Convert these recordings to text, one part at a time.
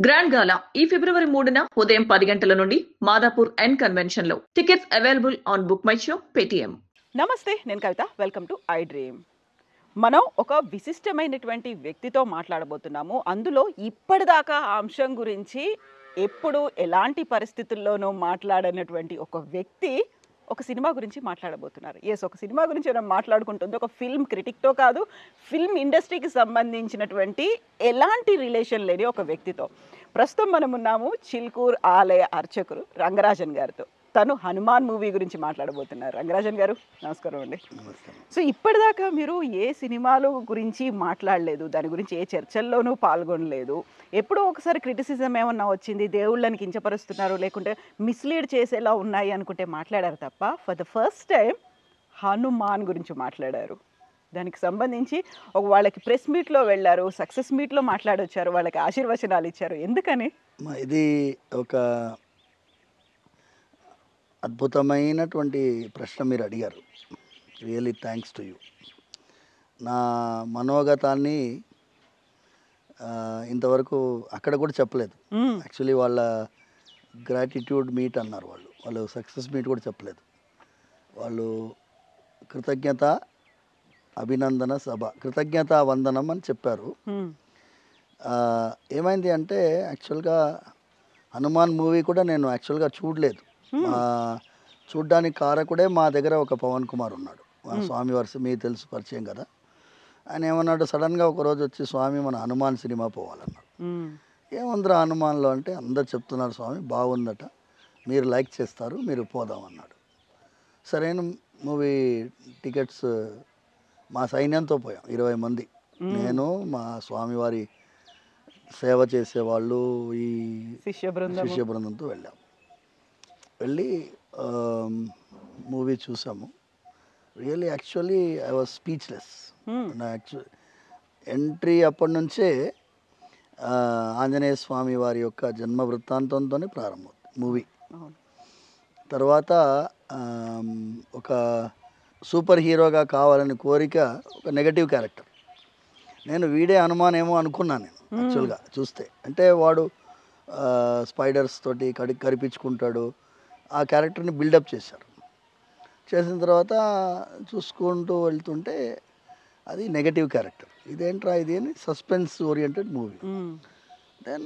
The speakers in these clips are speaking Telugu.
గ్రాండ్ గాలా ఈ ఫిబ్రవరి మూడున ఉదయం పది గంటల నుండి మాదాపూర్ ఎన్ కన్వెన్షన్ లో tickets available on book my show Paytm నమస్తే నేను Kavitha welcome to I dream మనం ఒక విశిష్టమైనటువంటి వ్యక్తితో మాట్లాడబోతున్నాము అందులో ఇప్పటిదాకా ఆ అంశం గురించి ఎప్పుడు ఎలాంటి పరిస్థితుల్లోనూ మాట్లాడనటువంటి ఒక వ్యక్తి ఒక సినిమా గురించి మాట్లాడబోతున్నారు ఎస్ ఒక సినిమా గురించి మనం మాట్లాడుకుంటుంది ఒక ఫిల్మ్ క్రిటిక్తో కాదు ఫిల్మ్ ఇండస్ట్రీకి సంబంధించినటువంటి ఎలాంటి రిలేషన్ లేని ఒక వ్యక్తితో ప్రస్తుతం మనం ఉన్నాము చిల్కూర్ ఆలయ అర్చకులు రంగరాజన్ గారితో తను హనుమాన్ మూవీ గురించి మాట్లాడబోతున్నారు రంగరాజన్ గారు నమస్కారం అండి సో ఇప్పటిదాకా మీరు ఏ సినిమాల గురించి మాట్లాడలేదు దాని గురించి ఏ చర్చల్లోనూ పాల్గొనలేదు ఎప్పుడో ఒకసారి క్రిటిసిజం ఏమన్నా వచ్చింది దేవుళ్ళని కించపరుస్తున్నారు లేకుంటే మిస్లీడ్ చేసేలా ఉన్నాయి అనుకుంటే మాట్లాడారు తప్ప for the first time Hanuman గురించి మాట్లాడారు దానికి సంబంధించి ఒక వాళ్ళకి ప్రెస్ మీట్లో వెళ్ళారు సక్సెస్ మీట్లో మాట్లాడొచ్చారు వాళ్ళకి ఆశీర్వచనాలు ఇచ్చారు ఎందుకని మా ఇది ఒక అద్భుతమైనటువంటి ప్రశ్న మీరు అడిగారు రియలీ థ్యాంక్స్ టు యూ నా మనోగతాన్ని ఆ, ఇంతవరకు అక్కడ కూడా చెప్పలేదు మ్మ్. యాక్చువల్లీ వాళ్ళ గ్రాటిట్యూడ్ మీట్ అన్నారు వాళ్ళు వాళ్ళు సక్సెస్ మీట్ కూడా చెప్పలేదు వాళ్ళు కృతజ్ఞత అభినందన సభ కృతజ్ఞత వందనం అని చెప్పారు మ్మ్. ఆ, ఏమైంది అంటే యాక్చువల్గా హనుమాన్ మూవీ కూడా నేను యాక్చువల్గా చూడలేదు మా చూడ్డానికి కారకుడే మా దగ్గర ఒక పవన్ కుమార్ ఉన్నాడు మా స్వామి వరుస మీకు తెలుసు పరిచయం కదా ఆయన ఏమన్నాడు సడన్గా ఒక రోజు వచ్చి స్వామి మన హనుమాన్ సినిమా పోవాలన్నాడు మ్మ్. ఏముందిరా హనుమాన్లో అంటే అందరు చెప్తున్నారు స్వామి బాగుందట మీరు లైక్ చేస్తారు మీరు పోదాం అన్నాడు సరైన మూవీ టికెట్స్ మా సైన్యంతో పోయాం ఇరవై మంది నేను మా స్వామివారి సేవ చేసేవాళ్ళు ఈ శిష్య బృందం శిష్య బృందంతో వెళ్ళాం వెళ్ళి మూవీ చూసాము really actually I was speechless Hmm. నా యాక్చువల్ ఎంట్రీ అప్పటి నుంచే ఆ, ఆంజనేయ స్వామి వారి యొక్క జన్మ వృత్తాంతంతోనే ప్రారంభం మూవీ అవును. తర్వాత ఆమ్, ఒక సూపర్ హీరోగా కావాలని కోరిక ఒక నెగటివ్ క్యారెక్టర్ నేను వీడే అనుమానేమో అనుకున్నాను నేను యాక్చువల్గా చూస్తే అంటే వాడు ఆ, స్పైడర్స్ తోటి కడి కరిపించుకుంటాడు ఆ క్యారెక్టర్ని బిల్డప్ చేశారు చేసిన తర్వాత చూసుకుంటూ వెళ్తుంటే అది నెగటివ్ క్యారెక్టర్ ఇదేంట్రా ఇది అని suspense oriented movie hmm. Then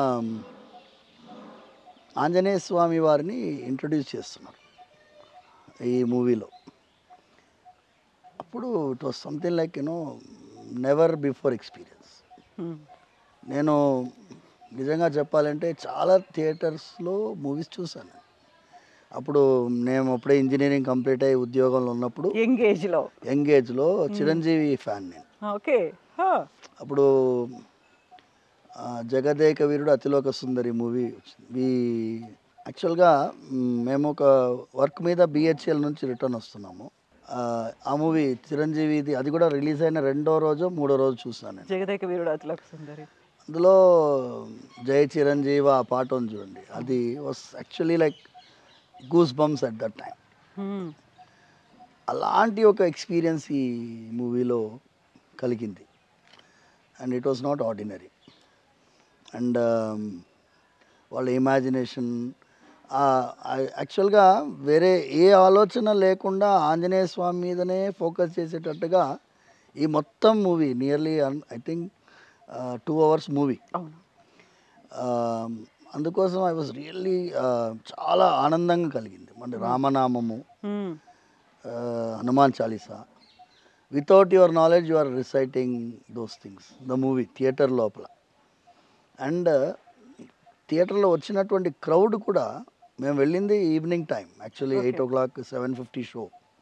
Anjaneya Swami వారిని ఇంట్రడ్యూస్ చేస్తున్నారు ఈ మూవీలో అప్పుడు it was something like you know never before experience hmm. నేను నిజంగా చెప్పాలంటే చాలా థియేటర్స్లో మూవీస్ చూశాను అప్పుడు నేను అప్పుడే ఇంజనీరింగ్ కంప్లీట్ అయ్యి ఉద్యోగంలో ఉన్నప్పుడు యంగ్ ఏజ్ లో యంగ్ ఏజ్లో చిరంజీవి ఫ్యాన్ నేను ఓకే హా. అప్పుడు ఆ, జగదేక వీరుడు అతిలోక సుందరి మూవీ ఈ యాక్చువల్గా మ్, మేము ఒక వర్క్ మీద బిహెచ్ఎల్ నుంచి రిటర్న్ వస్తున్నాము ఆ, ఆ మూవీ చిరంజీవిది అది కూడా రిలీజ్ అయిన రెండో రోజు మూడో రోజు చూసాను నేను జగదేక వీరుడు అతిలోక సుందరి అందులో జై చిరంజీవి ఆ పాట ఉంది చూడండి అది was actually like goose bumps at that time hmm. అలాంటి ఒక ఎక్స్పీరియన్స్ ఈ మూవీలో కలిగింది and it was not ordinary and వాళ్ళ ఇమాజినేషన్ యాక్చువల్గా వేరే ఏ ఆలోచన లేకుండా ఆంజనేయ స్వామి మీదనే ఫోకస్ చేసేటట్టుగా ఈ మొత్తం movie nearly I think two hours movie అవును అందుకోసం ఐ వాజ్ రియల్లీ చాలా ఆనందంగా కలిగింది మన రామనామము మ్మ్. uh, Hanuman Chalisa without your knowledge you are reciting those things the movie theatre లోపల అండ్ థియేటర్లో వచ్చినటువంటి క్రౌడ్ కూడా మేము వెళ్ళింది evening time actually eight o'clock seven fifty show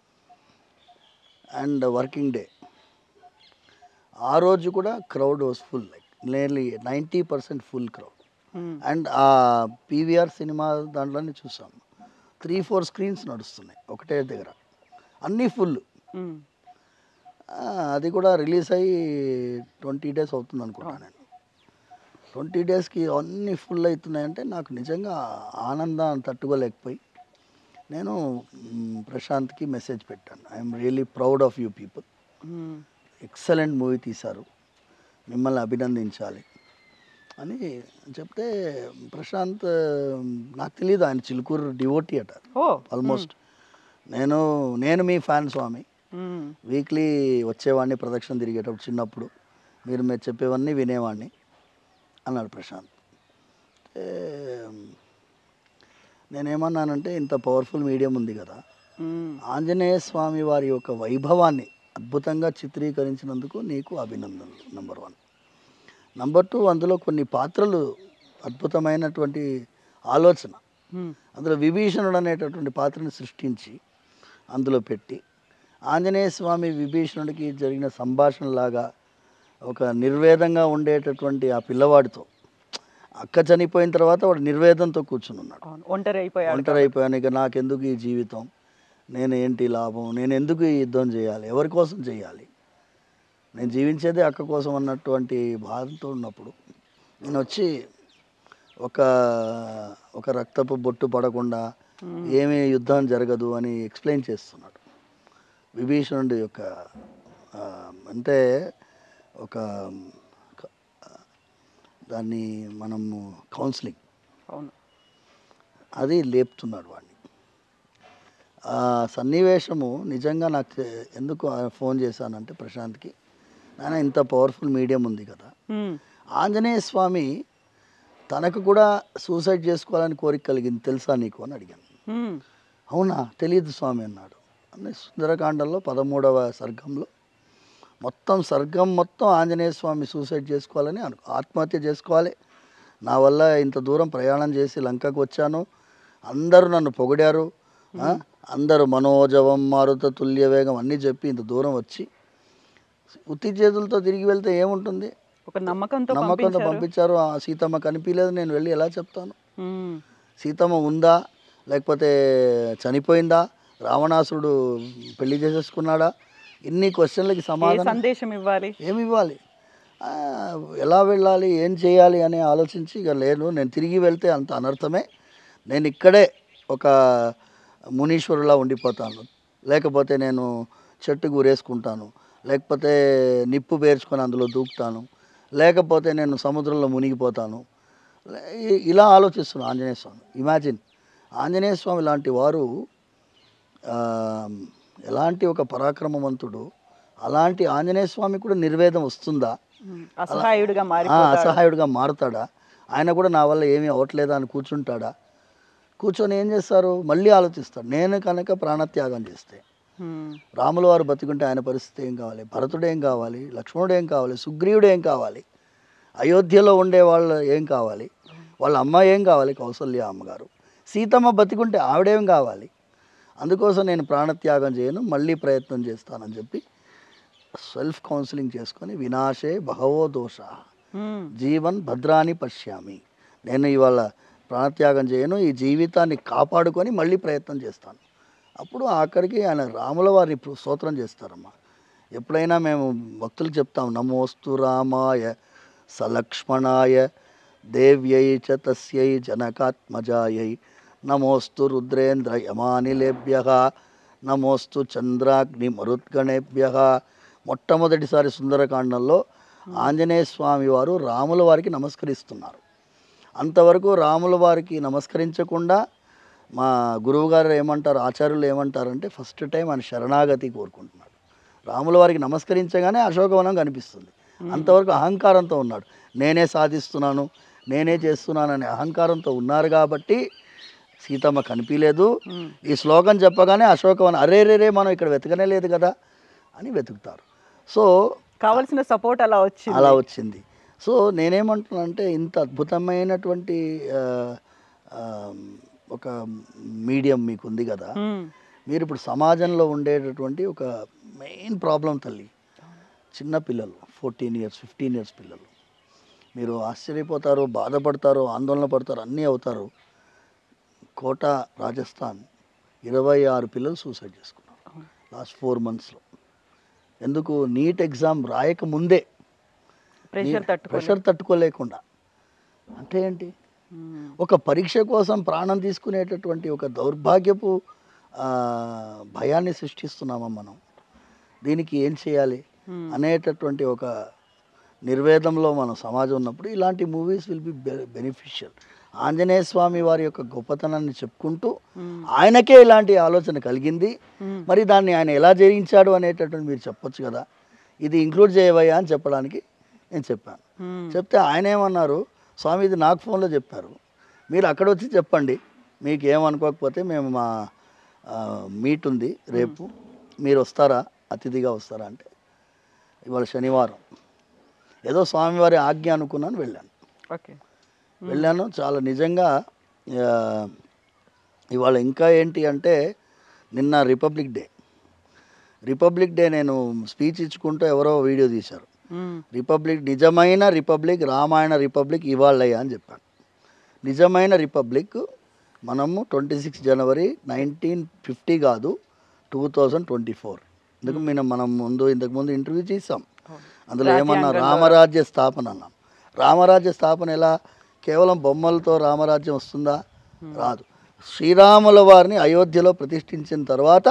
and working day ఆ రోజు కూడా crowd was full like nearly ninety percent full crowd hmm. And ఆ పీవీఆర్ సినిమా దాంట్లోనే చూసాం త్రీ ఫోర్ స్క్రీన్స్ నడుస్తున్నాయి ఒకటే దగ్గర అన్నీ ఫుల్ మ్మ్. అది కూడా రిలీజ్ అయ్యి ట్వంటీ డేస్ అవుతుంది అనుకుంటాను నేను ట్వంటీ డేస్కి అన్నీ ఫుల్ అవుతున్నాయంటే నాకు నిజంగా ఆనందం తట్టుకోలేకపోయి నేను మ్, ప్రశాంత్కి మెసేజ్ పెట్టాను I'm really proud of you people hmm. Excellent movie తీశారు మిమ్మల్ని అభినందించాలి అని చెప్తే ప్రశాంత్ నాకు తెలియదు ఆయన చిలుకూరు డివోటీ అట ఓ ఆల్మోస్ట్ నేను నేను మీ ఫ్యాన్ స్వామి మ్మ్. వీక్లీ వచ్చేవాడిని ప్రదక్షిణ తిరిగేటప్పుడు చిన్నప్పుడు మీరు మీరు చెప్పేవన్నీ వినేవాడిని అన్నాడు ప్రశాంత్ ఏ, నేనేమన్నానంటే ఇంత పవర్ఫుల్ మీడియం ఉంది కదా మ్మ్. ఆంజనేయ స్వామి వారి యొక్క వైభవాన్ని అద్భుతంగా చిత్రీకరించినందుకు నీకు అభినందనలు నంబర్ వన్ నంబర్ టూ అందులో కొన్ని పాత్రలు అద్భుతమైనటువంటి ఆలోచన మ్మ్. అందులో విభీషణుడు అనేటటువంటి పాత్రను సృష్టించి అందులో పెట్టి ఆంజనేయ స్వామి విభీషణుడికి జరిగిన సంభాషణలాగా ఒక నిర్వేదంగా ఉండేటటువంటి ఆ పిల్లవాడితో అక్క చనిపోయిన తర్వాత వాడు నిర్వేదంతో కూర్చుని ఉన్నాడు అవును ఒంటరి అయిపోయాడు ఒంటరి అయిపోయాను ఇక నాకెందుకు ఈ జీవితం నేను ఏంటి లాభం నేను ఎందుకు ఈ యుద్ధం చేయాలి ఎవరి కోసం చేయాలి నేను జీవించేదే అక్క కోసం అన్నటువంటి బాధతో ఉన్నప్పుడు నేను వచ్చి ఒక ఒక రక్తపు బొట్టు పడకుండా ఏమీ యుద్ధం జరగదు అని ఎక్స్ప్లెయిన్ చేస్తున్నాడు విభీషణుడి యొక్క ఆ, అంటే ఒక ఒక, ఆ, దాన్ని మనము కౌన్సిలింగ్ అవును అది లేపుతున్నాడు వాడిని ఆ సన్నివేశము నిజంగా నాకు తె- ఎందుకు ఆ ఫోన్ చేశానంటే ప్రశాంత్కి నాయన ఇంత పవర్ఫుల్ మీడియం ఉంది కదా మ్మ్. ఆంజనేయ స్వామి తనకు కూడా సూసైడ్ చేసుకోవాలని కోరిక కలిగింది తెలుసా నీకు అని అడిగాను మ్మ్. అవునా తెలియదు స్వామి అన్నాడు అని సుందరకాండంలో పదమూడవ సర్గంలో మొత్తం సర్గం మొత్తం ఆంజనేయ స్వామి సూసైడ్ చేసుకోవాలని అను ఆత్మహత్య చేసుకోవాలి నా వల్ల ఇంత దూరం ప్రయాణం చేసి లంకకు వచ్చాను అందరూ నన్ను పొగిడారు ఆ? అందరూ మనోజవం మారుత తుల్య వేగం అన్నీ చెప్పి ఇంత దూరం వచ్చి ఉత్తి చేతులతో తిరిగి వెళ్తే ఏముంటుంది ఒక నమ్మకంతో నమ్మకంతో పంపించారు పంపించారు ఆ సీతమ్మ కనిపించలేదు నేను వెళ్ళి ఎలా చెప్తాను మ్మ్. సీతమ్మ ఉందా లేకపోతే చనిపోయిందా రావణాసురుడు పెళ్లి చేసేసుకున్నాడా ఇన్ని క్వశ్చన్లకి ఏ సమాధానం సందేశం ఇవ్వాలి ఏమి ఇవ్వాలి ఆ, ఎలా వెళ్ళాలి ఏం చేయాలి అని ఆలోచించి ఇక లేను నేను తిరిగి వెళ్తే అంత అనర్థమే నేను ఇక్కడే ఒక మునీశ్వరులా ఉండిపోతాను లేకపోతే నేను చెట్టుకు ఊరేసుకుంటాను లేకపోతే నిప్పు పేర్చుకొని అందులో దూకుతాను లేకపోతే నేను సముద్రంలో మునిగిపోతాను ఇ- ఇలా ఆలోచిస్తున్నాను ఆంజనేయ స్వామి ఇమాజిన్ ఆంజనేయ స్వామి లాంటి వారు ఆ, ఎలాంటి ఒక పరాక్రమవంతుడు అలాంటి ఆంజనేయ స్వామి కూడా నిర్వేదం వస్తుందా మ్మ్. అసహాయుడిగా మారి ఆ, అసహాయుడిగా మారుతాడా ఆయన కూడా నా వల్ల ఏమీ అవ్వట్లేదా అని కూర్చుంటాడా కూర్చొని ఏం చేస్తారు మళ్ళీ ఆలోచిస్తాడు నేను కనుక ప్రాణత్యాగం చేస్తే మ్మ్. రాముల వారు బతికుంటే ఆయన పరిస్థితి ఏం కావాలి భరతుడు ఏం కావాలి లక్ష్మణుడు ఏం కావాలి సుగ్రీవుడు ఏం కావాలి అయోధ్యలో ఉండే వాళ్ళు ఏం కావాలి వాళ్ళ అమ్మ ఏం కావాలి కౌసల్య అమ్మగారు సీతమ్మ బతికుంటే ఆవిడేం కావాలి అందుకోసం నేను ప్రాణత్యాగం చేయను మళ్ళీ ప్రయత్నం చేస్తానని చెప్పి సెల్ఫ్ కౌన్సిలింగ్ చేసుకొని వినాశే బహవో దోష మ్మ్. జీవన్ భద్రాని పశ్యామి నేను ఇవాళ ప్రాణత్యాగం చేయను ఈ జీవితాన్ని కాపాడుకొని మళ్ళీ ప్రయత్నం చేస్తాను అప్పుడు ఆఖరికి ఆయన రాముల వారిని ఇప్పుడు స్తోత్రం చేస్తారమ్మా ఎప్పుడైనా మేము భక్తులకు చెప్తాం నమోస్తు రామాయ సలక్ష్మణాయ దేవ్యై చ తస్యై జనకాత్మజాయై నమోస్తు రుద్రేంద్ర యమానిలేభ్య నమోస్తు చంద్రాగ్ని మరుద్గణేభ్య మొట్టమొదటిసారి సుందరకాండంలో ఆంజనేయ స్వామి వారు రాముల వారికి నమస్కరిస్తున్నారు అంతవరకు రాముల వారికి నమస్కరించకుండా మా గురువుగారు ఏమంటారు ఆచార్యులు ఏమంటారంటే ఫస్ట్ టైం ఆయన శరణాగతి కోరుకుంటున్నాడు రాముల వారికి నమస్కరించగానే అశోకవనం కనిపిస్తుంది అంతవరకు అహంకారంతో ఉన్నాడు నేనే సాధిస్తున్నాను నేనే చేస్తున్నాననే అహంకారంతో ఉన్నారు కాబట్టి సీతమ్మ కనిపించలేదు మ్మ్. ఈ శ్లోకం చెప్పగానే అశోకవనం అరే రే రే మనం ఇక్కడ వెతకనే లేదు కదా అని వెతుకుతారు సో కావలసిన సపోర్ట్ అలా వచ్చింది అలా వచ్చింది సో నేనేమంటున్నానంటే ఇంత అద్భుతమైనటువంటి ఆ, ఆ, ఒక మీడియం మీకు ఉంది కదా మ్మ్. మీరు ఇప్పుడు సమాజంలో ఉండేటటువంటి ఒక మెయిన్ ప్రాబ్లం తల్లి చిన్న పిల్లలు ఫోర్టీన్ ఇయర్స్ ఫిఫ్టీన్ ఇయర్స్ పిల్లలు మీరు ఆశ్చర్యపోతారు బాధపడతారు ఆందోళన పడతారు అన్నీ అవుతారు కోట రాజస్థాన్ ఇరవై ఆరు పిల్లలు సూసైడ్ చేసుకున్నారు లాస్ట్ ఫోర్ మంత్స్లో ఎందుకు నీట్ ఎగ్జామ్ రాయక ముందే ప్రెషర్ తట్టుకో ప్రెషర్ తట్టుకోలేకుండా అంటే ఏంటి మ్మ్. ఒక పరీక్ష కోసం ప్రాణం తీసుకునేటటువంటి ఒక దౌర్భాగ్యపు ఆ, భయాన్ని సృష్టిస్తున్నామా మనం దీనికి ఏం చేయాలి మ్మ్. అనేటటువంటి ఒక నిర్వేదంలో మన సమాజం ఉన్నప్పుడు ఇలాంటి movies will be beneficial Anjaneya Swami వారి యొక్క గొప్పతనాన్ని చెప్పుకుంటూ ఆయనకే ఇలాంటి ఆలోచన కలిగింది మరి దాన్ని ఆయన ఎలా జయించాడు అనేటటువంటి మీరు చెప్పొచ్చు కదా ఇది ఇంక్లూడ్ చేయవయ్యా అని చెప్పడానికి నేను చెప్పాను చెప్తే ఆయన ఏమన్నారు స్వామి ఇది నాకు ఫోన్లో చెప్పారు మీరు అక్కడ వచ్చి చెప్పండి మీకు ఏమనుకోకపోతే మేము మా మీట్ ఉంది రేపు మీరు వస్తారా అతిథిగా వస్తారా అంటే ఇవాళ శనివారం ఏదో స్వామివారి ఆజ్ఞ అనుకున్నాను వెళ్ళాను ఓకే వెళ్ళాను చాలా నిజంగా ఆ, ఇవాళ ఇంకా ఏంటి అంటే నిన్న రిపబ్లిక్ డే రిపబ్లిక్ డే నేను స్పీచ్ ఇచ్చుకుంటూ ఎవరో వీడియో తీశారు రిపబ్లిక్ నిజమైన రిపబ్లిక్ రామాయణ రిపబ్లిక్ ఇవాళ్ళయ్యా అని చెప్పాను నిజమైన రిపబ్లిక్ మనము twenty six January nineteen fifty కాదు టూ థౌజండ్ ట్వంటీ ఫోర్ ఇందుకు మేము మనం ముందు ఇంతకుముందు ఇంటర్వ్యూ చేసాం అందులో ఏమన్నా రామరాజ్య స్థాపన అన్నాం రామరాజ్య స్థాపన ఎలా కేవలం బొమ్మలతో రామరాజ్యం వస్తుందా రాదు శ్రీరాముల వారిని అయోధ్యలో ప్రతిష్ఠించిన తర్వాత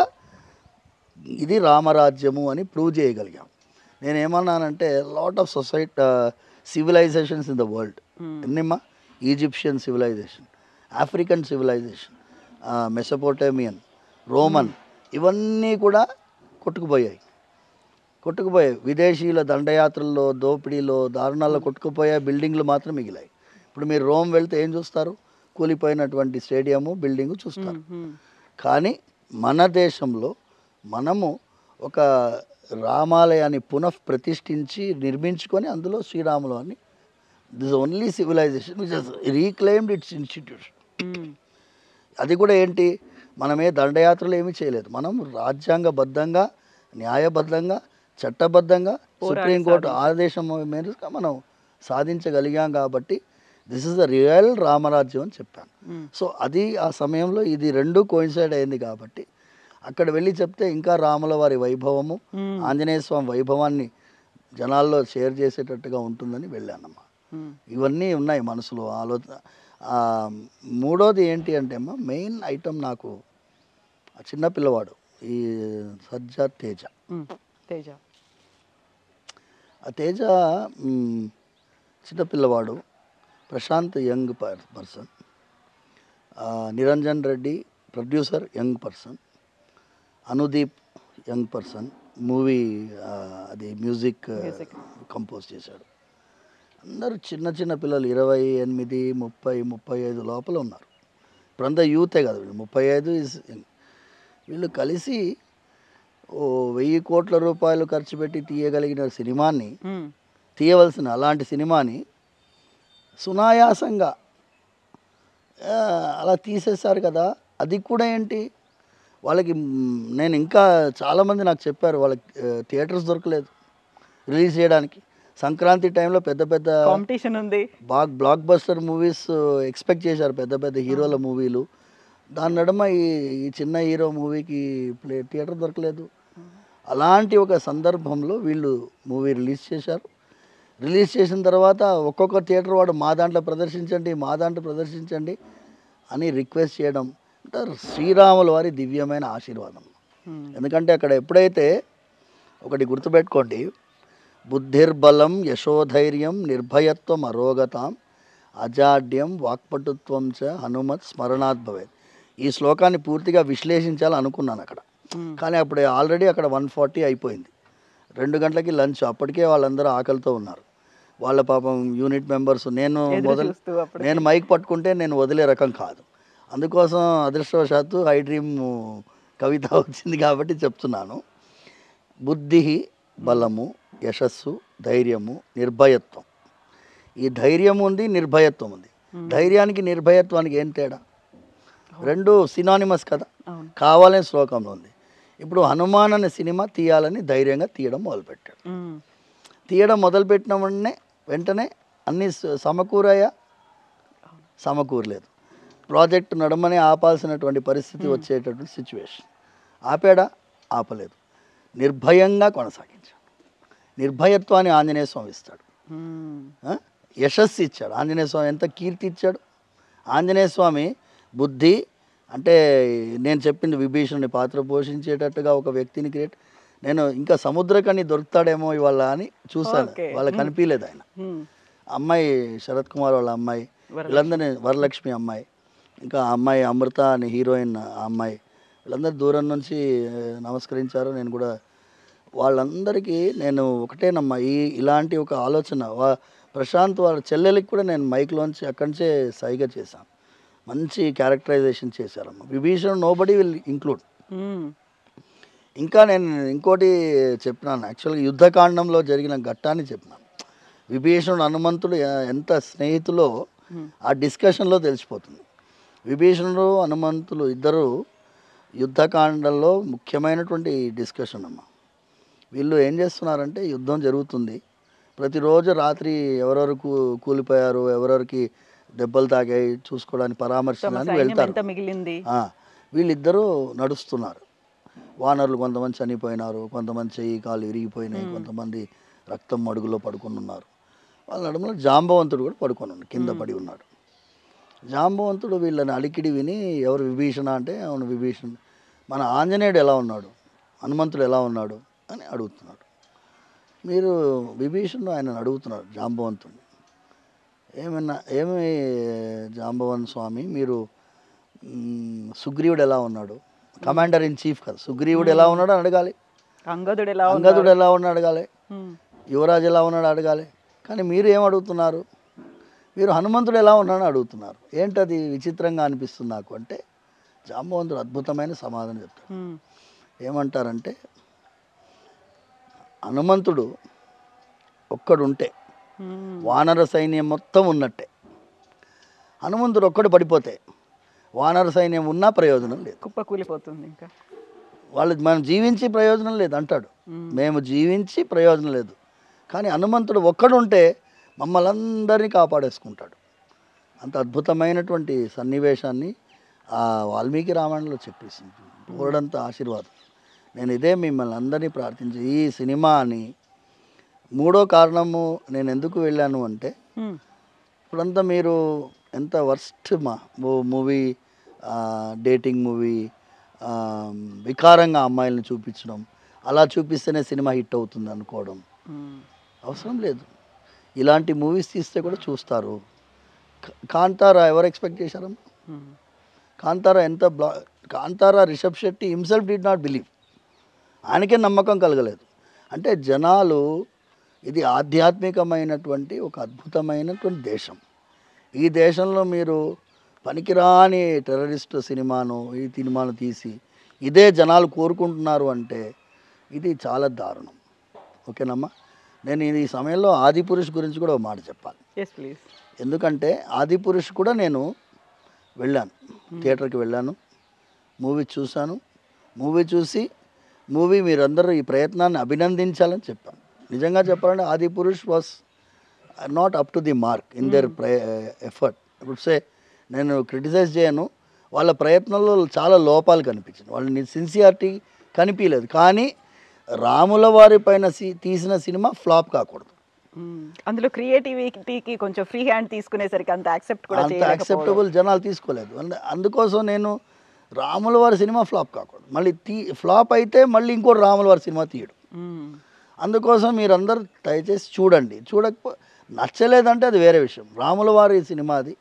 ఇది రామరాజ్యము అని ప్రూవ్ చేయగలిగాం నేను ఏమన్నానంటే lot of society civilisations in the world ఎన్నిమ్మా Egyptian civilisation African civilisation Mesopotamian Roman ఇవన్నీ కూడా కొట్టుకుపోయాయి కొట్టుకుపోయాయి విదేశీయుల దండయాత్రల్లో దోపిడీలో దారుణాల్లో కొట్టుకుపోయే బిల్డింగ్లు మాత్రం మిగిలాయి ఇప్పుడు మీరు రోమ్ వెళ్తే ఏం చూస్తారు కూలిపోయినటువంటి స్టేడియము బిల్డింగు చూస్తారు కానీ మన దేశంలో మనము ఒక రామాలయాన్ని పునః ప్రతిష్ఠించి నిర్మించుకొని అందులో శ్రీరాములు అని this only civilisation which has reclaimed its institution అది కూడా ఏంటి మనమే దండయాత్రలు ఏమీ చేయలేదు మనం రాజ్యాంగబద్ధంగా న్యాయబద్ధంగా చట్టబద్ధంగా సుప్రీంకోర్టు ఆదేశం మేరకు మనం సాధించగలిగాం కాబట్టి దిస్ ఇస్ ద రియల్ రామరాజ్యం అని చెప్పాను సో అది ఆ సమయంలో ఇది రెండు కోయిన్సైడ్ అయింది కాబట్టి అక్కడ వెళ్ళి చెప్తే ఇంకా రాముల వారి వైభవము ఆంజనేయ స్వామి వైభవాన్ని జనాల్లో షేర్ చేసేటట్టుగా ఉంటుందని వెళ్ళానమ్మా ఇవన్నీ ఉన్నాయి మనసులో ఆలోచన ఆ, మూడోది ఏంటి అంటే అమ్మా మెయిన్ ఐటమ్ నాకు ఆ చిన్న పిల్లవాడు ఈ సజ్జా తేజ తేజ ఆ తేజ మ్, చిన్న పిల్లవాడు Prashanth young per person Niranjan Reddy producer young person Anudeep young person movie అది మ్యూజిక్ కంపోజ్ చేశాడు అందరూ చిన్న చిన్న పిల్లలు ఇరవై ఎనిమిది ముప్పై ముప్పై ఐదు లోపల ఉన్నారు ఇప్పుడంతా యూతే కదా వీళ్ళు ముప్పై ఐదు is young. వీళ్ళు కలిసి ఓ వెయ్యి కోట్ల రూపాయలు ఖర్చు పెట్టి తీయగలిగిన సినిమాని తీయవలసిన అలాంటి సినిమాని సునాయాసంగా ఆ, అలా తీసేశారు కదా అది కూడా ఏంటి వాళ్ళకి మ్, నేను ఇంకా చాలామంది నాకు చెప్పారు వాళ్ళకి థియేటర్స్ దొరకలేదు రిలీజ్ చేయడానికి సంక్రాంతి టైంలో పెద్ద పెద్ద కాంపిటీషన్ ఉంది బాగ్ బ్లాక్ బస్టర్ మూవీస్ ఎక్స్పెక్ట్ చేశారు పెద్ద పెద్ద హీరోల మూవీలు దాని నడుమ ఈ ఈ చిన్న హీరో మూవీకి ప్లే థియేటర్ దొరకలేదు అలాంటి ఒక సందర్భంలో వీళ్ళు మూవీ రిలీజ్ చేశారు రిలీజ్ చేసిన తర్వాత ఒక్కొక్క థియేటర్ వాడు మా దాంట్లో ప్రదర్శించండి మా దాంట్లో ప్రదర్శించండి అని రిక్వెస్ట్ చేయడం అంటే శ్రీరాముల వారి దివ్యమైన ఆశీర్వాదం ఎందుకంటే అక్కడ ఎప్పుడైతే ఒకటి గుర్తుపెట్టుకోండి బుద్ధిర్బలం యశోధైర్యం నిర్భయత్వం అరోగతాం అజాడ్యం వాక్పటుత్వం చ హనుమత్ స్మరణాత్ భవేత్ ఈ శ్లోకాన్ని పూర్తిగా విశ్లేషించాలి అనుకున్నాను అక్కడ కానీ అప్పుడు ఆల్రెడీ అక్కడ వన్ ఫార్టీ అయిపోయింది రెండు గంటలకి లంచ్ అప్పటికే వాళ్ళందరూ ఆకలితో ఉన్నారు వాళ్ళ పాపం యూనిట్ మెంబర్స్ నేను ఎదురు మొదలు చూస్తూ అప్పుడు నేను మైక్ పట్టుకుంటే నేను వదిలే రకం కాదు అందుకోసం అదృష్టవశాత్తు హై డ్రీమ్ కవిత వచ్చింది కాబట్టి చెప్తున్నాను బుద్ధి బలము యశస్సు ధైర్యము నిర్భయత్వం ఈ ధైర్యం ఉంది నిర్భయత్వం ఉంది ధైర్యానికి నిర్భయత్వానికి ఏం తేడా రెండు సినానిమస్ కదా అవును కావాలని శ్లోకంలో ఉంది ఇప్పుడు హనుమాన్ అనే సినిమా తీయాలని ధైర్యంగా తీయడం మొదలుపెట్టాడు మ్మ్. తీయడం మొదలుపెట్టిన వెంటనే వెంటనే అన్ని స- సమకూరాయా సమకూరలేదు ప్రాజెక్ట్ నడమని ఆపాల్సినటువంటి పరిస్థితి వచ్చేటటువంటి సిచ్యువేషన్ ఆపాడా ఆపలేదు నిర్భయంగా కొనసాగించాడు నిర్భయత్వాన్ని ఆంజనేయ స్వామి ఇస్తాడు మ్మ్. ఆ? యశస్సు ఇచ్చాడు ఆంజనేయ స్వామి ఎంత కీర్తి ఇచ్చాడు ఆంజనేయ స్వామి బుద్ధి అంటే నేను చెప్పింది విభీషణుని పాత్ర పోషించేటట్టుగా ఒక వ్యక్తిని క్రియేట్ నేను ఇంకా సముద్రకని దొరుకుతాడేమో ఇవాళ అని చూశాను Okay. వాళ్ళకి కనిపించలేదు ఆయన హ్మ్. అమ్మాయి శరత్ కుమార్ వాళ్ళ అమ్మాయి వీళ్ళందరినీ వరలక్ష్మి అమ్మాయి ఇంకా ఆ అమ్మాయి అమృత అనే హీరోయిన్ ఆ అమ్మాయి వీళ్ళందరూ దూరం నుంచి ఆ, నమస్కరించారు నేను కూడా వాళ్ళందరికీ నేను ఒకటేనమ్మా ఈ ఇలాంటి ఒక ఆలోచన వా- ప్రశాంత్ వాళ్ళ చెల్లెలకి కూడా నేను మైక్లోంచి అక్కడి నుంచే సైగా చేశాను మంచి క్యారెక్టరైజేషన్ చేశారమ్మా Vibhishan nobody will include hmm. ఇంకా నేను ఇంకోటి చెప్పినాను యాక్చువల్గా యుద్ధకాండంలో జరిగిన ఘట్టాన్ని చెప్పినాను విభీషణుడు హనుమంతుడు ఎ- ఎంత స్నేహితులో ఆ డిస్కషన్లో తెలిసిపోతుంది విభీషణుడు హనుమంతులు ఇద్దరు యుద్ధకాండంలో ముఖ్యమైనటువంటి డిస్కషన్ అమ్మ వీళ్ళు ఏం చేస్తున్నారంటే యుద్ధం జరుగుతుంది ప్రతిరోజు రాత్రి ఎవరెవరు కూ- కూలిపోయారు ఎవరెవరికి దెబ్బలు తాగాయి చూసుకోవడానికి తమ పరామర్శించడానికి సైన్యం వెళ్తారు ఎంత మిగిలింది ఆ, వీళ్ళిద్దరూ నడుస్తున్నారు వానరులు కొంతమంది చనిపోయినారు కొంతమంది చెయ్యి కాలు విరిగిపోయినాయి కొంతమంది రక్తం మడుగులో పడుకొని ఉన్నారు వాళ్ళ నడుములో జాంబవంతుడు కూడా పడుకొని ఉన్నాడు కింద పడి ఉన్నాడు జాంబవంతుడు వీళ్ళని అలికిడి విని ఎవరు విభీషణ అంటే అవును విభీషణ్ మన ఆంజనేయుడు ఎలా ఉన్నాడు హనుమంతుడు ఎలా ఉన్నాడు అని అడుగుతున్నాడు మీరు విభీషణుడు ఆయన అడుగుతున్నారు జాంబవంతుడిని ఏమన్నా ఏమి జాంబవన్ స్వామి మీరు మ్, సుగ్రీవుడు ఎలా ఉన్నాడు కమాండర్ ఇన్ చీఫ్ కదా సుగ్రీవుడు ఎలా ఉన్నాడు అని అడగాలి అంగదుడు ఎలా అంగదుడు ఎలా ఉన్నాడు అడగాలి హ్మ్. యువరాజు ఎలా ఉన్నాడు అడగాలి కానీ మీరు ఏం అడుగుతున్నారు మీరు హనుమంతుడు ఎలా ఉన్నాడని అడుగుతున్నారు ఏంటది విచిత్రంగా అనిపిస్తుంది నాకు అంటే జాంబవంతుడు అద్భుతమైన సమాధానం చెప్తాడు హ్మ్. ఏమంటారంటే హనుమంతుడు ఒక్కడుంటే హ్మ్. వానర సైన్యం మొత్తం ఉన్నట్టే హనుమంతుడు ఒక్కడు పడిపోతే వానర సైన్యం ఉన్నా ప్రయోజనం లేదు కుప్ప కూలిపోతుంది ఇంకా వాళ్ళు మనం జీవించి ప్రయోజనం లేదు అంటాడు మ్మ్. మేము జీవించి ప్రయోజనం లేదు కానీ హనుమంతుడు ఒక్కడుంటే మమ్మల్ని అందరినీ కాపాడేసుకుంటాడు అంత అద్భుతమైనటువంటి సన్నివేశాన్ని ఆ వాల్మీకి రామాయణంలో చెప్పేసింది పూరడంత ఆశీర్వాదం నేను ఇదే మిమ్మల్ని అందరినీ ప్రార్థించి ఈ సినిమాని మూడో కారణము నేను ఎందుకు వెళ్ళాను అంటే హ్మ్. ఇప్పుడంతా మీరు ఎంత వర్స్ట్ మా మూవీ డేటింగ్ మూవీ వికారంగా అమ్మాయిలను చూపించడం అలా చూపిస్తేనే సినిమా హిట్ అవుతుంది అనుకోవడం హ్మ్. అవసరం లేదు ఇలాంటి మూవీస్ తీస్తే కూడా చూస్తారు కా- కాంతారా ఎవరు ఎక్స్పెక్ట్ చేశారమ్మా హ్మ్. కాంతారా ఎంత బ్లా Kantara Rishab Shetty himself did not believe ఆయనకే నమ్మకం కలగలేదు అంటే జనాలు ఇది ఆధ్యాత్మికమైనటువంటి ఒక అద్భుతమైనటువంటి దేశం ఈ దేశంలో మీరు పనికిరాని టెర్రరిస్ట్ సినిమాను ఈ సినిమాను తీసి ఇదే జనాలు కోరుకుంటున్నారు అంటే ఇది చాలా దారుణం ఓకేనమ్మా నేను ఈ సమయంలో ఆదిపురుష్ గురించి కూడా ఒక మాట చెప్పాలి ఎస్ ప్లీజ్ ఎందుకంటే ఆదిపురుష్ కూడా నేను వెళ్ళాను థియేటర్కి వెళ్ళాను మూవీ చూశాను మూవీ చూసి మూవీ మీరందరూ ఈ ప్రయత్నాన్ని అభినందించాలని చెప్పాను నిజంగా చెప్పాలంటే Adipurush was not up to the mark in their effort ఇప్పుడు సే నేను క్రిటిసైజ్ చేయను వాళ్ళ ప్రయత్నంలో చాలా లోపాలు కనిపించింది వాళ్ళని సిన్సియారిటీ కనిపించలేదు కానీ రాముల వారి పైన సి- తీసిన సినిమా ఫ్లాప్ కాకూడదు మ్మ్. అందులో క్రియేటివిటీకి కొంచెం ఫ్రీ హ్యాండ్ తీసుకునేసరికి అంత యాక్సెప్ట్ కూడా అంత చేయలేకపోవడం. యాక్సెప్టబుల్ జనాలు తీసుకోలేదు అంద- అందుకోసం నేను రాముల వారి సినిమా ఫ్లాప్ కాకూడదు మళ్ళీ తీ ఫ్లాప్ అయితే మళ్ళీ ఇంకోటి రాముల వారి సినిమా తీయడు మ్మ్. అందుకోసం మీరందరూ దయచేసి చూడండి చూడకపో నచ్చలేదంటే అది వేరే విషయం రాముల వారి సినిమా అది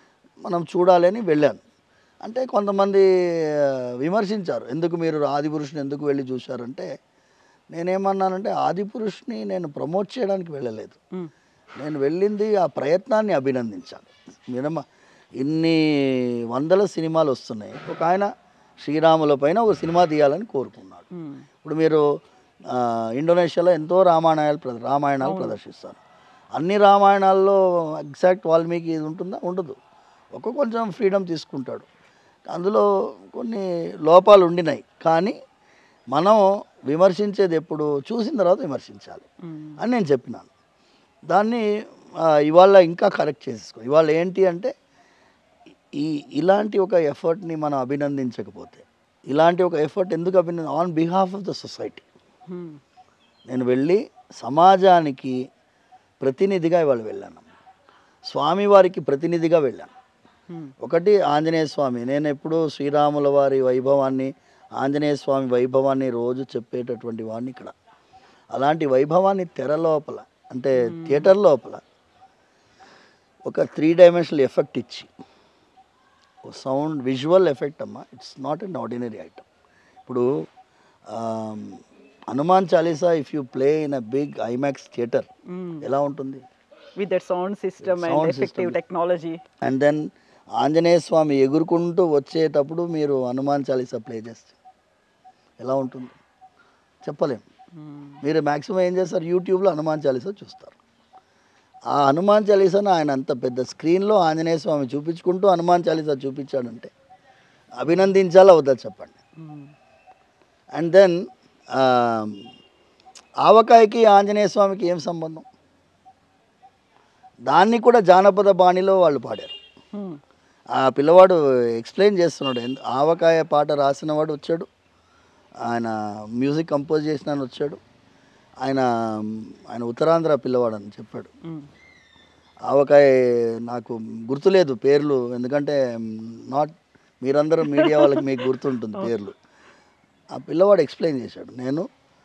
మనం చూడాలి అని వెళ్ళాను అంటే కొంతమంది ఆ, విమర్శించారు ఎందుకు మీరు ఆదిపురుషుని ఎందుకు వెళ్ళి చూశారంటే నేనేమన్నానంటే ఆదిపురుషుని నేను ప్రమోట్ చేయడానికి వెళ్ళలేదు మ్మ్. నేను వెళ్ళింది ఆ ప్రయత్నాన్ని అభినందించాలి మినమ ఇన్ని వందల సినిమాలు వస్తున్నాయి ఒక ఆయన శ్రీరాముల పైన ఒక సినిమా తీయాలని కోరుకున్నాడు మ్మ్. ఇప్పుడు మీరు ఆ, ఇండోనేషియాలో ఎంతో రామాయణాలు ప్ర- రామాయణాలు ప్రదర్శిస్తారు అన్ని రామాయణాల్లో ఎగ్జాక్ట్ వాల్మీకి ఇది ఉంటుందా ఉండదు ఒక కొంచెం ఫ్రీడమ్ తీసుకుంటాడు అందులో కొన్ని లోపాలు ఉండినాయి కానీ మనం విమర్శించేది ఎప్పుడు చూసిన తర్వాత విమర్శించాలి మ్మ్. అని నేను చెప్పినాను దాన్ని ఆ, ఇవాళ ఇంకా కరెక్ట్ చేసేసుకో ఇవాళ ఏంటి అంటే ఈ ఇలాంటి ఒక ఎఫర్ట్ని మనం అభినందించకపోతే ఇలాంటి ఒక ఎఫర్ట్ ఎందుకు అభినంద on behalf of the society hmm. నేను వెళ్ళి సమాజానికి ప్రతినిధిగా ఇవాళ వెళ్ళాను స్వామివారికి ప్రతినిధిగా వెళ్ళాను మ్మ్. ఒకటి ఆంజనేయ స్వామి నేను ఎప్పుడూ శ్రీరాముల వారి వైభవాన్ని ఆంజనేయ స్వామి వైభవాన్ని రోజు చెప్పేటటువంటి వాడిని ఇక్కడ అలాంటి వైభవాన్ని తెర లోపల అంటే థియేటర్ లోపల ఒక త్రీ డైమెన్షనల్ ఎఫెక్ట్ ఇచ్చి సౌండ్ విజువల్ ఎఫెక్ట్ అమ్మా it's not an ordinary item ఇప్పుడు ఆమ్, Hanuman Chalisa if you play in a big IMAX theatre ఎలా ఉంటుంది with that sound system and Sound effective system. Technology and then Anjaneya Swami ఎగురుకుంటూ వచ్చేటప్పుడు మీరు హనుమాన్ చాలీసా ప్లే చేస్తే ఎలా ఉంటుంది చెప్పలేం మీరు మ్యాక్సిమం ఏం చేస్తారు యూట్యూబ్లో హనుమాన్ చాలీసా చూస్తారు ఆ హనుమాన్ చాలీసాను ఆయన అంత పెద్ద స్క్రీన్లో ఆంజనేయ స్వామి చూపించుకుంటూ హనుమాన్ చాలీసా చూపించాడంటే అభినందించాలా వద్దా చెప్పండి అండ్ దెన్ ఆవకాయకి ఆంజనేయ స్వామికి ఏం సంబంధం దాన్ని కూడా జానపద బాణిలో వాళ్ళు పాడారు ఆ పిల్లవాడు ఎక్స్ప్లెయిన్ చేస్తున్నాడు ఎందు- ఆవకాయ పాట రాసిన వాడు వచ్చాడు ఆయన మ్యూజిక్ కంపోజ్ చేసిన ఆయన వచ్చాడు ఆయన ఆయన ఉత్తరాంధ్ర పిల్లవాడు అని చెప్పాడు ఆవకాయ నాకు గుర్తులేదు పేర్లు ఎందుకంటే నాట్ మీరందరూ మీడియా వాళ్ళకి మీకు గుర్తుంటుంది పేర్లు ఆ పిల్లవాడు ఎక్స్ప్లెయిన్ చేశాడు నేను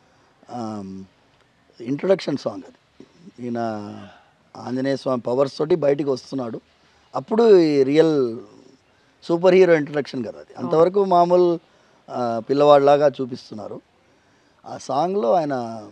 ఇంట్రొడక్షన్ సాంగ్ అది ఈయన ఆంజనేయ స్వామి పవర్స్ తోటి బయటికి వస్తున్నాడు అప్పుడు ఈ రియల్ సూపర్ హీరో ఇంట్రడక్షన్ కదా అది అంతవరకు మామూలు ఆ, పిల్లవాడిలాగా చూపిస్తున్నారు ఆ సాంగ్లో ఆయన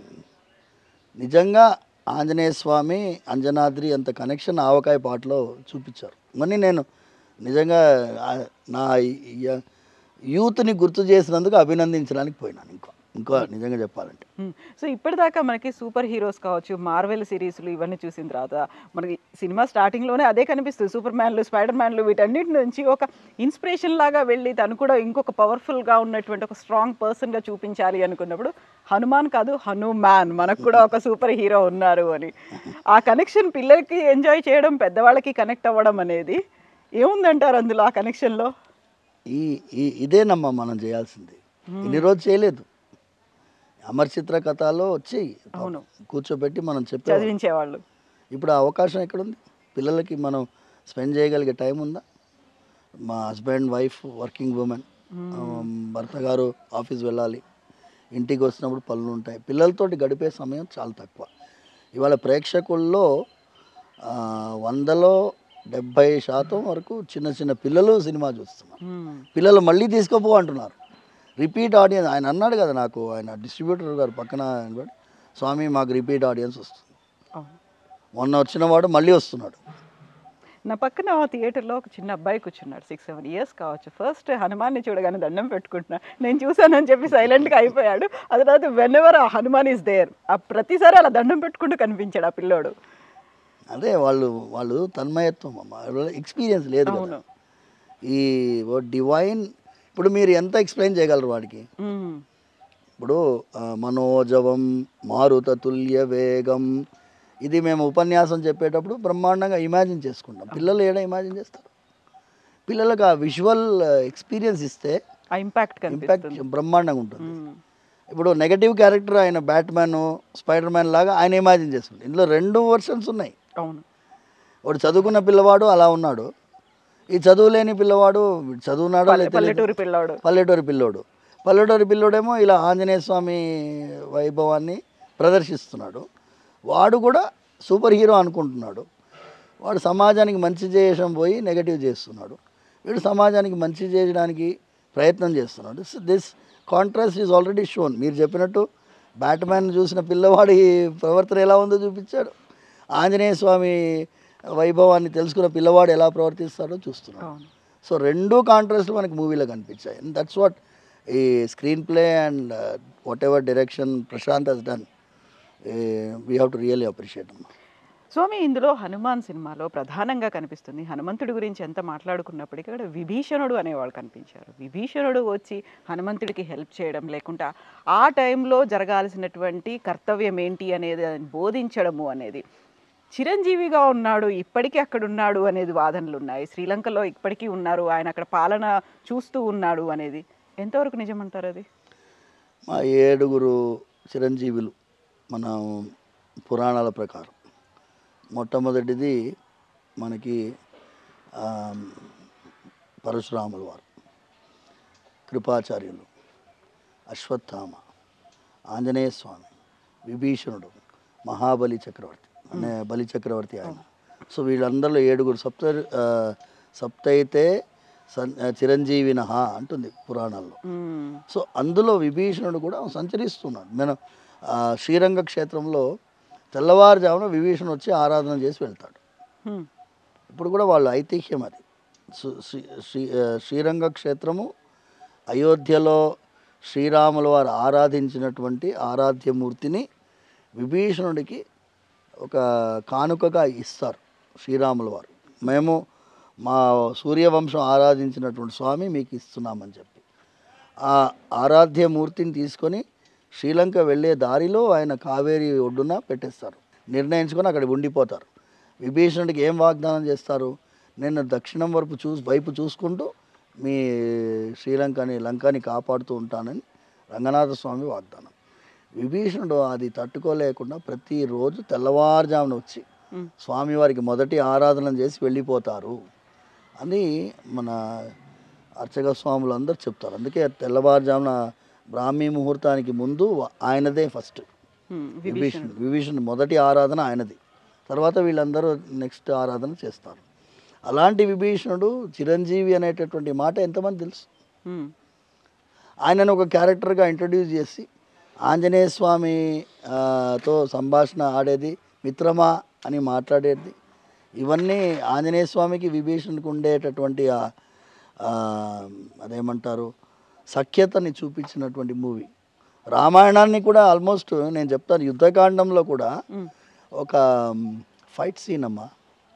నిజంగా ఆంజనేయ స్వామి అంజనాద్రి అంత కనెక్షన్ ఆవకాయ పాటలో చూపించారు మరి నేను నిజంగా ఆ, నా య- యూత్ని గుర్తు చేసినందుకు అభినందించడానికి పోయినాను ఇంకో ఇంకో నిజంగా చెప్పాలంటే సో ఇప్పటిదాకా మనకి సూపర్ హీరోస్ కావచ్చు మార్వెల్ సిరీస్లు ఇవన్నీ చూసిన తర్వాత మనకి సినిమా స్టార్టింగ్లోనే అదే కనిపిస్తుంది సూపర్ మ్యాన్లు స్పైడర్ మ్యాన్లు వీటన్నిటి నుంచి ఒక ఇన్స్పిరేషన్ లాగా వెళ్ళి తను కూడా ఇంకొక పవర్ఫుల్గా ఉన్నటువంటి ఒక స్ట్రాంగ్ పర్సన్గా చూపించాలి అనుకున్నప్పుడు హనుమాన్ కాదు హనుమాన్ మనకు కూడా ఒక సూపర్ హీరో ఉన్నారు అని ఆ కనెక్షన్ పిల్లలకి ఎంజాయ్ చేయడం పెద్దవాళ్ళకి కనెక్ట్ అవ్వడం అనేది ఏముందంటారు అందులో ఆ కనెక్షన్లో ఈ ఈ ఇదేనమ్మా మనం చేయాల్సింది ఇన్ని రోజు చేయలేదు అమర్ చిత్ర కథలో వచ్చి అవును. కూర్చోబెట్టి మనం చెప్పే చదివించేవాళ్ళు ఇప్పుడు ఆ అవకాశం ఎక్కడుంది పిల్లలకి మనం స్పెండ్ చేయగలిగే టైం ఉందా మా హస్బెండ్ వైఫ్ వర్కింగ్ ఉమెన్ భర్త గారు ఆఫీస్ వెళ్ళాలి ఇంటికి వచ్చినప్పుడు పనులు ఉంటాయి పిల్లలతోటి గడిపే సమయం చాలా తక్కువ ఇవాళ ప్రేక్షకుల్లో ఆ, వందలో డెబ్భై శాతం వరకు చిన్న చిన్న పిల్లలు సినిమా చూస్తున్నారు మ్మ్. పిల్లలు మళ్ళీ తీసుకోపో అంటున్నారు రిపీట్ ఆడియన్స్ ఆయన అన్నాడు కదా నాకు ఆయన డిస్ట్రిబ్యూటర్ గారు పక్కన నిలబడి, స్వామి మాకు రిపీట్ ఆడియన్స్ వస్తుంది అవును మొన్న వచ్చిన వాడు మళ్ళీ వస్తున్నాడు నా పక్కన థియేటర్లో ఒక చిన్న అబ్బాయి కూర్చున్నాడు సిక్స్ సెవెన్ ఇయర్స్ కావచ్చు ఫస్ట్ హనుమాన్ని చూడగానే దండం పెట్టుకుంటున్నా నేను చూశానని చెప్పి సైలెంట్గా అయిపోయాడు అది తర్వాత వెన్ ఎవర్ ఆ హనుమాన్ ఈస్ దేర్ ఆ ప్రతిసారి అలా దండం పెట్టుకుంటూ కనిపించాడు ఆ పిల్లోడు అదే వాళ్ళు వాళ్ళు తన్మయత్వం అమ్మ ఎక్స్పీరియన్స్ లేదు కదా అవును. ఈ డివైన్ ఇప్పుడు మీరు ఎంత ఎక్స్ప్లెయిన్ చేయగలరు వాడికి మ్మ్. ఇప్పుడు ఆ, మనోజవం మారుత తుల్య వేగం ఇది మేము ఉపన్యాసం చెప్పేటప్పుడు బ్రహ్మాండంగా ఇమాజిన్ చేసుకుంటాం పిల్లలు ఏడా ఇమాజిన్ చేస్తారు పిల్లలకు ఆ విజువల్ ఎక్స్పీరియన్స్ ఇస్తే ఆ ఇంపాక్ట్ ఇంపాక్ట్ కనిపిస్తుంది బ్రహ్మాండంగా ఉంటుంది మ్మ్. ఇప్పుడు నెగటివ్ క్యారెక్టర్ ఆయన బ్యాట్మ్యాన్ స్పైడర్ మ్యాన్ లాగా ఆయన ఇమాజిన్ చేస్తుంది ఇందులో రెండు వర్షన్స్ ఉన్నాయి అవును వాడు చదువుకున్న పిల్లవాడు అలా ఉన్నాడు ఈ చదువు లేని పిల్లవాడు చదువున్నాడో పల్లె- లేదో పల్లెటూరు పిల్లోడు పల్లెటూరి పిల్లోడు పల్లెటూరి పిల్లోడేమో ఇలా ఆంజనేయ స్వామి వైభవాన్ని ప్రదర్శిస్తున్నాడు వాడు కూడా సూపర్ హీరో అనుకుంటున్నాడు వాడు సమాజానికి మంచి చేయడం పోయి నెగటివ్ చేస్తున్నాడు వీడు సమాజానికి మంచి చేయడానికి ప్రయత్నం చేస్తున్నాడు this contrast is already shown మీరు చెప్పినట్టు బ్యాట్మ్యాన్ చూసిన పిల్లవాడి ప్రవర్తన ఎలా ఉందో చూపించాడు ఆంజనేయ స్వామి వైభవాన్ని తెలుసుకున్న పిల్లవాడు ఎలా ప్రవర్తిస్తాడో చూస్తున్నాడు అవును సో రెండు కాంట్రాస్ట్ మనకి మూవీలో కనిపించాయి అండ్ దట్స్ వాట్ ఈ screenplay and whatever direction Prashanth has done we have to really appreciate స్వామి ఇందులో హనుమాన్ సినిమాలో ప్రధానంగా కనిపిస్తుంది హనుమంతుడి గురించి ఎంత మాట్లాడుకున్నప్పటికీ ఇక్కడ విభీషణుడు అనేవాళ్ళు కనిపించారు విభీషణుడు వచ్చి హనుమంతుడికి హెల్ప్ చేయడం లేకుండా ఆ టైంలో జరగాల్సినటువంటి కర్తవ్యం ఏంటి అనేది ఆయన బోధించడము అనేది చిరంజీవిగా ఉన్నాడు ఇప్పటికీ అక్కడ ఉన్నాడు అనేది వాదనలు ఉన్నాయి శ్రీలంకలో ఇప్పటికీ ఉన్నారు ఆయన అక్కడ పాలన చూస్తూ ఉన్నాడు అనేది ఎంతవరకు నిజమంటారు అది మా ఏడుగురు చిరంజీవులు మన పురాణాల ప్రకారం మొట్టమొదటిది మనకి ఆ, పరశురాముల వారు కృపాచార్యులు అశ్వత్థామ ఆంజనేయ స్వామి విభీషణుడు మహాబలి చక్రవర్తి అనే బలి చక్రవర్తి ఆయన సో వీళ్ళందరిలో ఏడుగురు సప్త ఆ, సప్తైతే సన్ చిరంజీవిన అంటుంది పురాణాల్లో మ్మ్. సో అందులో విభీషణుడు కూడా సంచరిస్తున్నాడు మనం ఆ, శ్రీరంగ క్షేత్రంలో తెల్లవారుజామున విభీషణుడు వచ్చి ఆరాధన చేసి వెళ్తాడు మ్మ్. ఇప్పుడు కూడా వాళ్ళు ఐతిహ్యం అది సు- శ్రీ- శ్రీ ఆ, శ్రీరంగ క్షేత్రము అయోధ్యలో శ్రీరాముల వారు ఆరాధించినటువంటి ఆరాధ్యమూర్తిని విభీషణుడికి ఒక కానుకగా ఇస్తారు శ్రీరాముల వారు మేము మా సూర్యవంశం ఆరాధించినటువంటి స్వామి మీకు ఇస్తున్నామని చెప్పి ఆ ఆరాధ్య మూర్తిని తీసుకొని శ్రీలంక వెళ్ళే దారిలో ఆయన కావేరి ఒడ్డున పెట్టేస్తారు నిర్ణయించుకొని అక్కడ ఉండిపోతారు విభీషణుడికి ఏం వాగ్దానం చేస్తారు నేను దక్షిణం వైపు చూసి వైపు చూసుకుంటూ మీ శ్రీలంకని లంకని కాపాడుతూ ఉంటానని రంగనాథ స్వామి వాగ్దానం విభీషణుడు అది తట్టుకోలేకుండా ప్రతిరోజు తెల్లవారుజామున వచ్చి మ్మ్. స్వామివారికి మొదటి ఆరాధన చేసి వెళ్ళిపోతారు అని మన అర్చక స్వాములు అందరూ చెప్తారు అందుకే తెల్లవారుజామున బ్రాహ్మీ ముహూర్తానికి ముందు ఆయనదే ఫస్ట్ మ్మ్. విభీషణ్ విభీషణ్ మొదటి ఆరాధన ఆయనది తర్వాత వీళ్ళందరూ నెక్స్ట్ ఆరాధన చేస్తారు అలాంటి విభీషణుడు చిరంజీవి అనేటటువంటి మాట ఎంతమంది తెలుసు మ్మ్. ఆయనను ఒక క్యారెక్టర్గా ఇంట్రడ్యూస్ చేసి ఆంజనేయ స్వామి ఆ, తో సంభాషణ ఆడేది మిత్రమా అని మాట్లాడేది ఇవన్నీ ఆంజనేయ స్వామికి విభీషణ్కి ఉండేటటువంటి ఆ, ఆ, అదేమంటారు సఖ్యతని చూపించినటువంటి మూవీ రామాయణాన్ని కూడా ఆల్మోస్ట్ నేను చెప్తాను యుద్ధకాండంలో కూడా మ్మ్. ఒక ఫైట్ సీన్ అమ్మా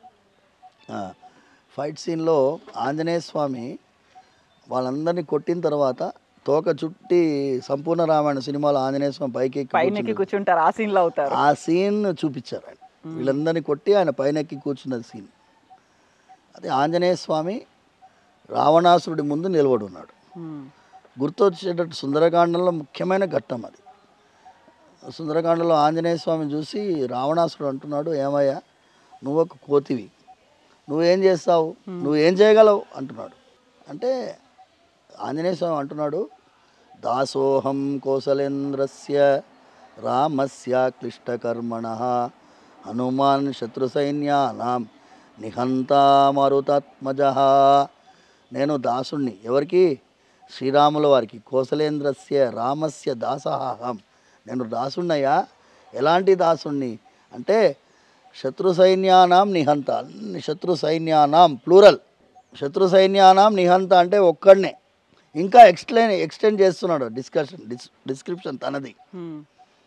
ఆ, ఫైట్ సీన్లో ఆంజనేయ స్వామి వాళ్ళందరినీ కొట్టిన తర్వాత తోక చుట్టి సంపూర్ణ రామాయణ సినిమాలో ఆంజనేయ స్వామి పైకి ఎక్కి పైనకి కూర్చున్నాడు. కూర్చుంటారు ఆ సీన్ లో అవుతారు ఆ సీన్ చూపించారు ఆయన వీళ్ళందరినీ కొట్టి ఆయన పైన ఎక్కి కూర్చున్న సీన్ అది ఆంజనేయ స్వామి రావణాసురుడి ముందు నిలబడి ఉన్నాడు మ్మ్. గుర్తొచ్చేటట్టు సుందరకాండంలో ముఖ్యమైన ఘట్టం అది సుందరకాండలో ఆంజనేయ స్వామిని చూసి రావణాసురుడు అంటున్నాడు ఏమయ్యా నువ్వు ఒక కోతివి నువ్వేం చేస్తావు నువ్వేం చేయగలవు అంటున్నాడు అంటే ఆంజనేయ స్వామి అంటున్నాడు దాసోహం కోసలేంద్రస్య రామస్య క్లిష్టకర్మణ హనుమాన్ శత్రుసైన్యానాం నిహంతా మరుతాత్మజ నేను దాసుణ్ణి ఎవరికి శ్రీరాముల వారికి కోసలేంద్రస్య రామస్య దాసహాహం నేను దాసుణ్ణయ్యా ఎలాంటి దాసుణ్ణి అంటే శత్రు సైన్యానాం నిహంత అన్ని శత్రు సైన్యానాం ప్లూరల్ శత్రు సైన్యానాం నిహంత అంటే ఒక్కడనే ఇంకా ఎక్స్ప్లెయిన్ ఎక్స్టెండ్ చేస్తున్నాడు డిస్కషన్ డిస్ డిస్క్రిప్షన్ తనది మ్మ్.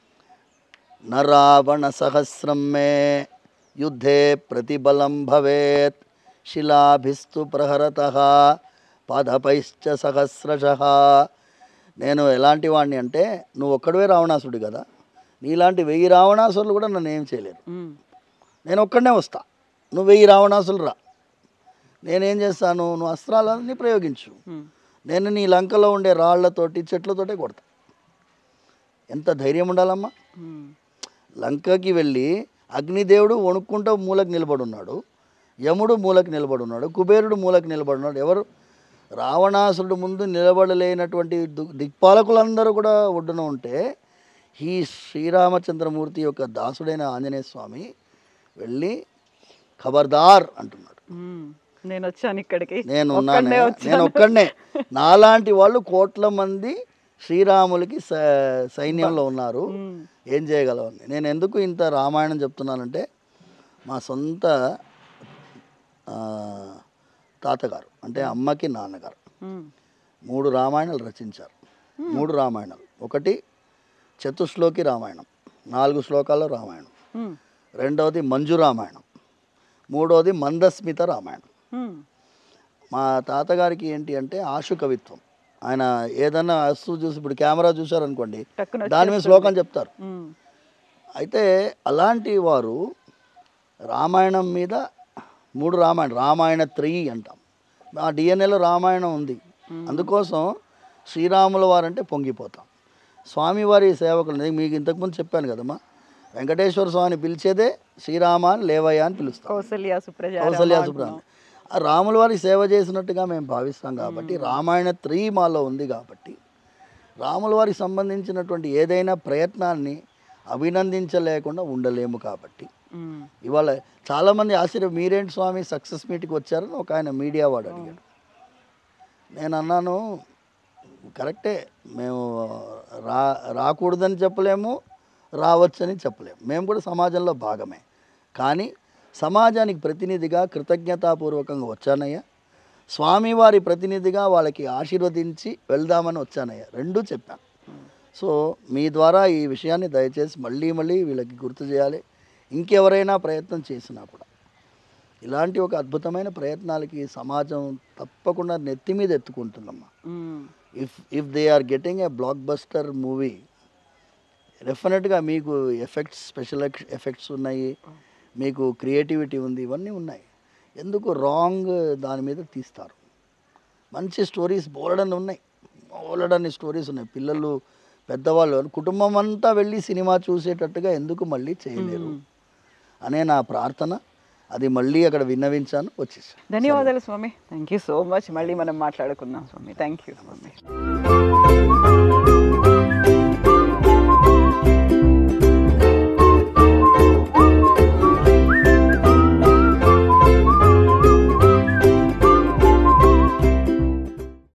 न रावणसहस्रं मे युद्धे प्रतिबलं भवेत् శిలాభిస్తు ప్రహరతః పాదపైశ్చ సహస్రశః నేను ఎలాంటి వాడిని అంటే నువ్వు ఒక్కడవే రావణాసుడు కదా నీలాంటి వెయ్యి రావణాసురులు కూడా నన్ను ఏం చేయలేరు మ్మ్. నేను ఒక్కడనే వస్తా నువ్వు వెయ్యి రావణాసులు రా నేనేం చేస్తాను నువ్వు అస్త్రాలన్నీ ప్రయోగించు మ్మ్. నేను నీ లంకలో ఉండే రాళ్లతోటి చెట్లతోటే కొడతా ఎంత ధైర్యం ఉండాలమ్మా మ్మ్. లంకకి వెళ్ళి అగ్నిదేవుడు వణుక్కుంటూ మూలకు నిలబడి ఉన్నాడు యముడు మూలకు నిలబడి ఉన్నాడు కుబేరుడు మూలకు నిలబడి ఉన్నాడు ఎవరు రావణాసురుడు ముందు నిలబడలేనటువంటి దు- దిక్పాలకులందరూ కూడా ఒడ్డున ఉంటే ఈ శ్రీరామచంద్రమూర్తి యొక్క దాసుడైన ఆంజనేయ స్వామి వెళ్ళి ఖబర్దార్ అంటున్నాడు మ్మ్. నేను వచ్చాను ఇక్కడికి నేను ఒక్కడే ఉన్నానే వచ్చాను. నేను ఒక్కడనే నాలాంటి వాళ్ళు కోట్ల మంది శ్రీరాములకి స- సైన్యంలో ఉన్నారు మ్మ్. ఏం చేయగలవని నేను ఎందుకు ఇంత రామాయణం చెప్తున్నానంటే మా సొంత ఆ, తాతగారు అంటే అమ్మకి నాన్నగారు మ్మ్. మూడు రామాయణాలు రచించారు మూడు రామాయణాలు ఒకటి చతుశ్లోకి రామాయణం నాలుగు శ్లోకాల్లో రామాయణం మ్మ్. రెండవది మంజు రామాయణం మూడవది మందస్మిత రామాయణం మ్మ్. మా తాతగారికి ఏంటి అంటే ఆశు కవిత్వం ఆయన ఏదన్నా వస్తువు చూసి ఇప్పుడు కెమెరా చూశారనుకోండి టక్కున దాని మీద శ్లోకం చెప్తారు మ్మ్. అయితే అలాంటి వారు రామాయణం మీద మూడు రామాయణ రామాయణ త్రయి అంటాం ఆ డిఎన్ఏలో రామాయణం ఉంది అందుకోసం శ్రీరాముల వారంటే పొంగిపోతాం స్వామివారి సేవకులు నేను మీకు ఇంతకుముందు చెప్పాను కదమ్మా వెంకటేశ్వర స్వామిని పిలిచేదే శ్రీరామ అని లేవయ్య అని పిలుస్తాం కౌసల్య సుప్రజ కౌసల్య రామ సుబ్రహ్మణ్యం ఆ రాముల వారి సేవ చేసినట్టుగా మేము భావిస్తాం కాబట్టి రామాయణ త్రయీ మాలో ఉంది కాబట్టి రాముల వారికి సంబంధించినటువంటి ఏదైనా ప్రయత్నాన్ని అభినందించలేకుండా ఉండలేము కాబట్టి మ్మ్. ఇవాళ చాలామంది ఆశ్చర్యం మీరేంటి స్వామి సక్సెస్ మీట్కి వచ్చారని ఒక ఆయన మీడియా వాడు అడిగాడు నేను అన్నాను కరెక్టే మేము రా రాకూడదని చెప్పలేము రావచ్చని చెప్పలేము మేము కూడా సమాజంలో భాగమే కానీ సమాజానికి ప్రతినిధిగా కృతజ్ఞతాపూర్వకంగా వచ్చానయ్యా స్వామివారి ప్రతినిధిగా వాళ్ళకి ఆశీర్వదించి వెళ్దామని వచ్చానయ్యా రెండూ చెప్పాను సో మీ ద్వారా ఈ విషయాన్ని దయచేసి మళ్ళీ మళ్ళీ వీళ్ళకి గుర్తు చేయాలి ఇంకెవరైనా ప్రయత్నం చేసినా కూడా ఇలాంటి ఒక అద్భుతమైన ప్రయత్నాలకి సమాజం తప్పకుండా నెత్తి మీద ఎత్తుకుంటుందమ్మా మ్మ్. If if they are getting a blockbuster movie డెఫినెట్గా మీకు ఎఫెక్ట్స్ స్పెషల్ ఎఫెక్ట్స్ ఉన్నాయి మీకు క్రియేటివిటీ ఉంది ఇవన్నీ ఉన్నాయి ఎందుకు రాంగ్ దాని మీద తీస్తారు మంచి స్టోరీస్ బోలెడన్ని ఉన్నాయి బోలెడన్ని స్టోరీస్ ఉన్నాయి పిల్లలు పెద్దవాళ్ళు కుటుంబం అంతా వెళ్ళి సినిమా చూసేటట్టుగా ఎందుకు మళ్ళీ చేయలేరు అనే నా ప్రార్థన అది మళ్ళీ అక్కడ విన్నవించాను వచ్చేసాను ధన్యవాదాలు స్వామి థ్యాంక్ యూ సో మచ్ మళ్ళీ మనం మాట్లాడుకుందాం స్వామి థ్యాంక్ యూ స్వామి